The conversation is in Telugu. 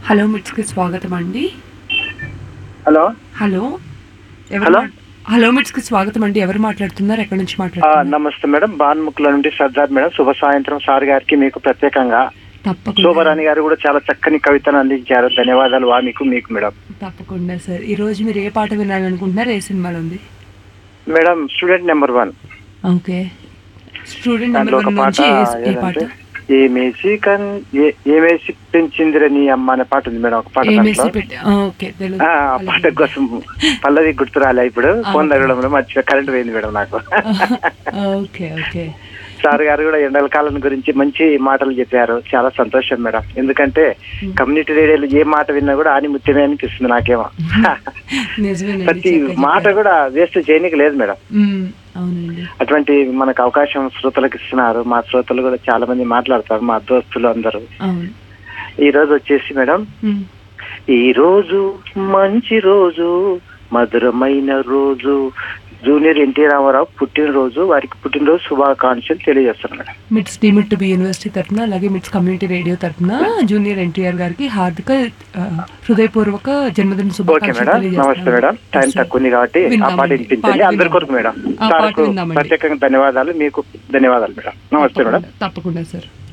హలో మిట్స్కి స్వాగతం అండి హలో హలో ఎవరు హలో? మాట్- హలో మిట్స్కి స్వాగతం అండి ఎవరు మాట్లాడుతున్నారు ఎక్కడి నుంచి ఆ, మాట్లాడుతున్నారు నమస్తే మేడం బాన్ముక్ల నుండి సర్దార్ మేడం శుభ సాయంత్రం సార్ గారికి మీకు ప్రత్యేకంగా తప్పకుండా శోభరాణి గారు కూడా చాలా చక్కని కవితను అందించారు ధన్యవాదాలు వా మీకు మీకు మేడం తప్పకుండా సార్ ఈ రోజు మీరు ఏ పాట వినాలనుకుంటున్నారు ఏ సినిమాలో ఉంది madam student number one okay student దాంట్లో నెంబర్ ఒక వన్ పాట నుంచి ఏ- ఏ పాట ఏదంటే ఏమేసి కన్ ఏ- ఏమేసి పెంచిందిర నీ అమ్మ అనే పాట ఉంది మేడం ఒక పాట ఏమేసి దాంట్లో. పెట్టి ఆ, ఓకే తెలుగు ఆ, ఆ పాట కోసం పల్లవి గుర్తు రాలే ఇప్పుడు ఫోన్ ఓకే. తగ్గడంలో మర్చిపోయి కరెంట్ పోయింది మేడం నాకు ఓకే ఓకే సార్ గారు కూడా ఎండల కాలం గురించి మంచి మాటలు చెప్పారు చాలా సంతోషం మేడం ఎందుకంటే కమ్యూనిటీ రేడియోలో ఏ మాట విన్నా కూడా ఆని ముత్యమే అనిపిస్తుంది నాకేమో నిజమేనండి ప్రతి చక్కగా మాట చెప్పారు. కూడా వేస్ట్ చేయనికి లేదు మేడం మ్మ్, అవునండి అటువంటి మనకు అవకాశం శ్రోతలకు ఇస్తున్నారు మా శ్రోతలు కూడా చాలా మంది మాట్లాడతారు మా దోస్తులు అందరూ అవును ఈ రోజు వచ్చేసి మేడం మ్మ్. ఈ రోజు మంచి రోజు మధురమైన రోజు జూనియర్ ఎన్టీ రామారావు పుట్టినరోజు వారికి పుట్టినరోజు శుభాకాంక్షలు తెలియజేస్తాను మేడం మిట్స్ డీమిట్ టు బి యూనివర్సిటీ తరఫున అలాగే మిట్స్ కమ్యూనిటీ రేడియో తరఫున జూనియర్ ఎన్టీఆర్ గారికి హార్దిక ఆ, హృదయపూర్వక జన్మదిన ఓకే శుభాకాంక్షలు మేడం నమస్తే మేడం టైం తక్కువ ఉంది కాబట్టి ఆ పాట విందామండి. వినిపించండి పాట అందరి కొరకు విందాం. మేడం ఆ పాట సార్కు విందామండి. ప్రత్యేకంగా ధన్యవాదాలు మీకు ధన్యవాదాలు మేడం నమస్తే మేడం తప్పకుండా సార్